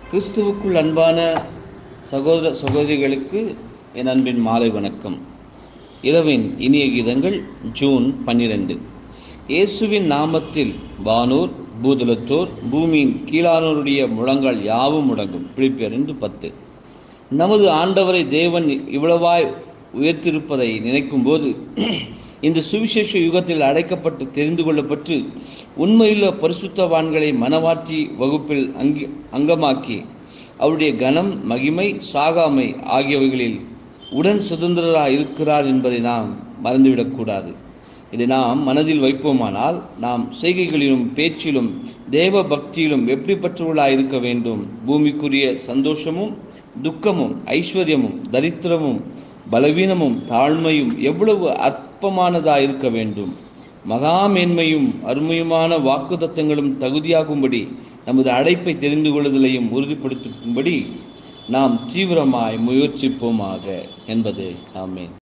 கிறிஸ்துவுக்குள் அன்பான சகோதர சகோதரிகளுக்கு என் அன்பின் மாலை வணக்கம் இரவின் இனிய கீதங்கள் ஜூன் பன்னிரண்டு இயேசுவின் நாமத்தில் வானூர் பூதலத்தோர் பூமியின் கீழானோருடைய முழங்கால் யாவும் முடங்கும் பிலிப்பியர் என்று பத்து நமது ஆண்டவரை தேவன் இவ்வளவாய் உயர்த்திருப்பதை நினைக்கும்போது இந்த சுவிசேஷ யுகத்தில் அடைக்கப்பட்டு தெரிந்து கொள்ளப்பட்டு உண்மையுள்ள பரிசுத்தவான்களை மனவாற்றி வகுப்பில் அங்கி அங்கமாக்கி அவருடைய கனம் மகிமை சாகாமை ஆகியவைகளில் உடன் சுதந்திரராக இருக்கிறார் என்பதை நாம் மறந்துவிடக்கூடாது இதை நாம் மனதில் வைப்போமானால் நாம் செய்கைகளிலும் பேச்சிலும் தேவ பக்தியிலும் எப்படிப்பட்டவர்களாக இருக்க வேண்டும் பூமிக்குரிய சந்தோஷமும் துக்கமும் ஐஸ்வர்யமும் தரித்திரமும் பலவீனமும் தாழ்மையும் எவ்வளவு அற்பமானதாக இருக்க வேண்டும் மகா மேன்மையும் அருமையுமான வாக்குத்தத்தங்களும் தகுதியாகும்படி நமது அடைப்பை தெரிந்து கொள்ளுதலையும் உறுதிப்படுத்தும்படி நாம் தீவிரமாய் முயற்சிப்போமாக என்பது ஆமேன்